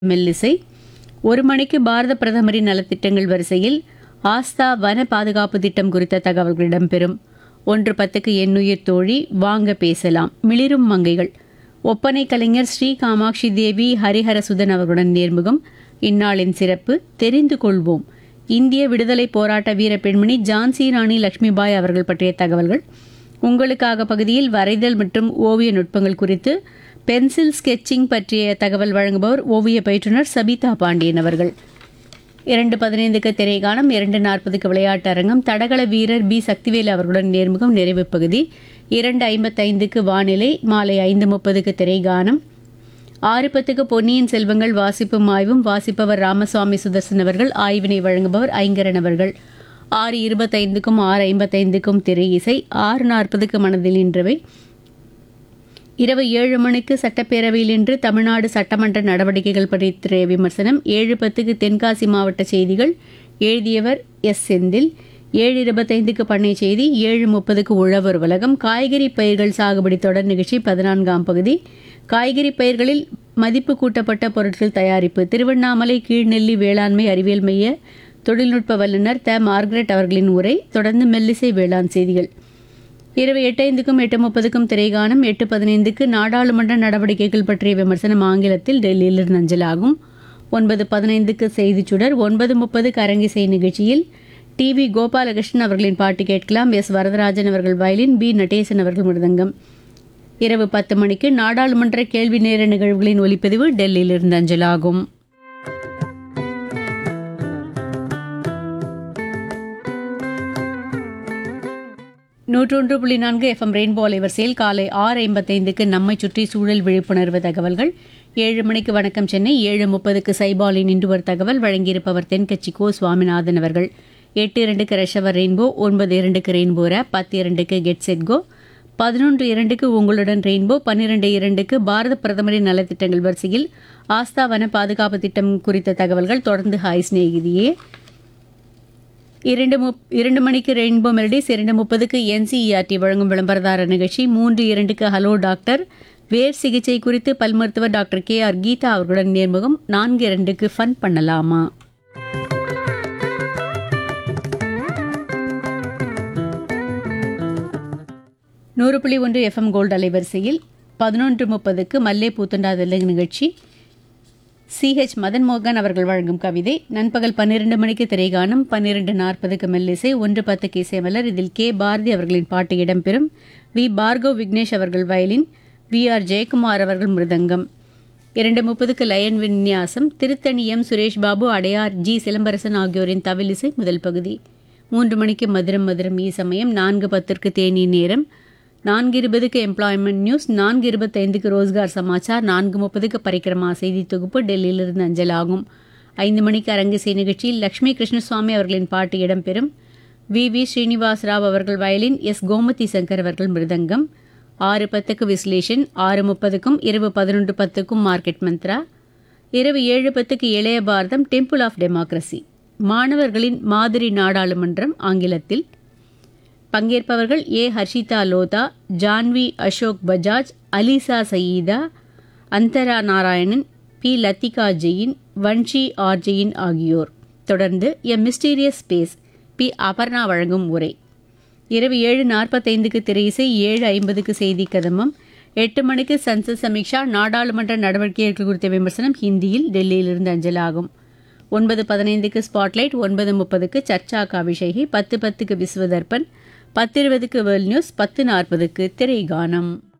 மெல்லிசை ஒரு மணிக்கு பாரத பிரதமரின் நலத்திட்டங்கள் வரிசையில் ஆஸ்தா வன பாதுகாப்பு திட்டம் குறித்த தகவல்கள் இடம்பெறும் ஒன்று பத்துக்கு எண்ணுயிர் தோழி வாங்க பேசலாம் மிளிரும் மங்கைகள் ஒப்பனை கலைஞர் ஸ்ரீ காமாட்சி தேவி ஹரிஹரசுதன் அவர்களுடன் நேர்முகம் இந்நாளின் சிறப்பு தெரிந்து கொள்வோம் இந்திய விடுதலை போராட்ட வீர பெண்மணி ஜான்சி ராணி லட்சுமிபாய் அவர்கள் பற்றிய தகவல்கள் உங்களுக்காக பகுதியில் வரைதல் மற்றும் ஓவிய நுட்பங்கள் குறித்து பென்சில் ஸ்கெட்சிங் பற்றிய தகவல் வழங்குபவர் ஓவிய பயிற்றுனர் சபிதா பாண்டியன் அவர்கள் இரண்டு பதினைந்துக்கு திரைகாலம் இரண்டு நாற்பதுக்கு விளையாட்டு அரங்கம் தடகள வீரர் பி சக்திவேல் அவர்களுடன் நேர்முகம் நிறைவு பகுதி இரண்டு ஐம்பத்தைந்துக்கு வானிலை மாலை ஐந்து முப்பதுக்கு திரைகானம் ஆறு பத்துக்கு பொன்னியின் செல்வங்கள் வாசிப்பும் ஆய்வும் வாசிப்பவர் ராமசுவாமி சுதர்சன் அவர்கள் ஆய்வினை வழங்குபவர் ஐங்கரன் அவர்கள் ஆறு இருபத்தைந்துக்கும் ஆறு ஐம்பத்தைந்துக்கும் திரை இசை ஆறு நாற்பதுக்கு மனதில் நின்றவை இரவு ஏழு மணிக்கு சட்டப்பேரவையில் இன்று தமிழ்நாடு சட்டமன்ற நடவடிக்கைகள் பற்றிய விமர்சனம் ஏழு பத்துக்கு தென்காசி மாவட்ட செய்திகள் எழுதியவர் எஸ் செந்தில் ஏழு இருபத்தைந்துக்கு பண்ணை செய்தி ஏழு முப்பதுக்கு உழவர் உலகம் காய்கறி பயிர்கள் சாகுபடி தொடர் நிகழ்ச்சி பதினான்காம் பகுதி காய்கறி பயிர்களில் மதிப்பு கூட்டப்பட்ட பொருட்கள் தயாரிப்பு திருவண்ணாமலை கீழ்நெல்லி வேளாண்மை அறிவியல் மைய தொழில்நுட்ப வல்லுநர் த மார்கரெட் அவர்களின் உரை தொடர்ந்து மெல்லிசை வேளாண் செய்திகள் இரவு எட்டு ஐந்துக்கும் எட்டு முப்பதுக்கும் திரைகானம் எட்டு பதினைந்துக்கு நாடாளுமன்ற நடவடிக்கைகள் பற்றிய விமர்சனம் ஆங்கிலத்தில் டெல்லியிலிருந்து அஞ்சலாகும் ஒன்பது பதினைந்துக்கு செய்திச் சுடர் ஒன்பது முப்பதுக்கு அரங்கிசை நிகழ்ச்சியில் டி வி கோபாலகிருஷ்ணன் அவர்களின் பாட்டு கேட்கலாம் எஸ் வரதராஜன் அவர்கள் வயலின் பி நடேசன் அவர்கள் மிருதங்கம் இரவு பத்து மணிக்கு நாடாளுமன்ற கேள்வி நேர நிகழ்வுகளின் ஒலிப்பதிவு டெல்லியிலிருந்து அஞ்சலாகும் நூற்றொன்று புள்ளி நான்கு எஃப்எம் ரெயின்போ அலைவரிசையில் காலை ஆறு ஐம்பத்தைந்துக்கு நம்மை சுற்றி சூழல் விழிப்புணர்வு தகவல்கள் ஏழு மணிக்கு வணக்கம் சென்னை ஏழு முப்பதுக்கு சைபாலின் இன்று ஒரு தகவல் வழங்கியிருப்பவர் தென்கட்சி கோ சுவாமிநாதன் அவர்கள் எட்டு இரண்டுக்கு ரெஷவர் ரெயின்போ ஒன்பது இரண்டுக்கு ரெயின்போ ரேப் பத்து இரண்டுக்கு கெட் செட் கோ பதினொன்று இரண்டுக்கு உங்களுடன் ரெயின்போ பன்னிரண்டு இரண்டுக்கு பாரத பிரதமரின் நலத்திட்டங்கள் வரிசையில் ஆஸ்தா வன பாதுகாப்பு திட்டம் குறித்த தகவல்கள் தொடர்ந்து ஹாய் சிநேகிதியே இரண்டு முப் இரண்டு மணிக்கு ரெயின்போ மெலடிஸ் இரண்டு முப்பதுக்கு என்சிஇஆர்டி வழங்கும் விளம்பரதார நிகழ்ச்சி மூன்று இரண்டுக்கு ஹலோ டாக்டர் வேர் சிகிச்சை குறித்து பல் மருத்துவர் டாக்டர் கே ஆர் கீதா அவர்களுடன் நேர்முகம் நான்கு இரண்டுக்கு ஃபன் பண்ணலாமா நூறு புள்ளி ஒன்று எஃப்எம் கோல்டு அலைவரிசையில் பதினொன்று முப்பதுக்கு மல்லே பூத்துண்டாதல்ல நிகழ்ச்சி சிஹெச் மதன் மோகன் அவர்கள் வழங்கும் கவிதை நண்பகல் பன்னிரண்டு மணிக்கு திரைகானம் பன்னிரண்டு நாற்பதுக்கு மெல்லிசை ஒன்று பத்துக்கு இசைமலர் இதில் கே பாரதி அவர்களின் பாட்டு இடம்பெறும் வி பார்கவ் விக்னேஷ் அவர்கள் வயலின் வி ஆர் ஜெயக்குமார் அவர்கள் மிருதங்கம் இரண்டு முப்பதுக்கு லயன் விந்நியாசம் திருத்தணி எம் சுரேஷ் பாபு அடையார் ஜி சிலம்பரசன் ஆகியோரின் தவிலிசை முதல் பகுதி மூன்று மணிக்கு மதுரம் மதுரம் ஈ சமயம் நான்கு பத்திற்கு தேனி நேரம் நான்கு இருபதுக்கு எம்ப்ளாய்மெண்ட் நியூஸ் நான்கு இருபத்தைந்துக்கு ரோஸ்கார் சமாச்சார் நான்கு முப்பதுக்கு பரிக்கிரமா செய்தி தொகுப்பு டெல்லியிலிருந்து அஞ்சலாகும் ஐந்து மணிக்கு அரங்கிசை நிகழ்ச்சியில் லக்ஷ்மி கிருஷ்ணசுவாமி அவர்களின் பாட்டு இடம்பெறும் வி வி ஸ்ரீனிவாஸ் ராவ் அவர்கள் வயலின் எஸ் கோமதி சங்கர் அவர்கள் மிருதங்கம் ஆறு பத்துக்கு விஸ்லேஷன் ஆறு முப்பதுக்கும் இரவு பதினொன்று பத்துக்கும் மார்க்கெட் மந்த்ரா இரவு ஏழு பத்துக்கு இளைய பாரதம் டெம்பிள் ஆஃப் டெமோக்ரஸி மாணவர்களின் மாதிரி நாடாளுமன்றம் ஆங்கிலத்தில் பங்கேற்பவர்கள் A Harshitha Lodha Janvi Ashok Bajaj Alisa Sayeeda Antara Narayanan P Lathika Jain Vanshi R Jain ஆகியோர் தொடர்ந்து a mysterious space P Aparna வழங்கும் உரை இரவு ஏழு நாற்பத்தைந்துக்கு திரையிசை ஏழு ஐம்பதுக்கு செய்தி கதமம் எட்டு மணிக்கு சன்சத் சமீக்ஷா நாடாளுமன்ற நடவடிக்கைகள் குறித்த விமர்சனம் ஹிந்தியில் டெல்லியிலிருந்து அஞ்சலாகும் ஒன்பது பதினைந்துக்கு ஸ்பாட்லைட் ஒன்பது முப்பதுக்கு சர்ச்சா காவிஷேகி பத்து பத்துக்கு விஸ்வதர்பன் பத்து இருபதுக்கு வேர்ல்ட் நியூஸ் பத்து நாற்பதுக்கு திரைகானம்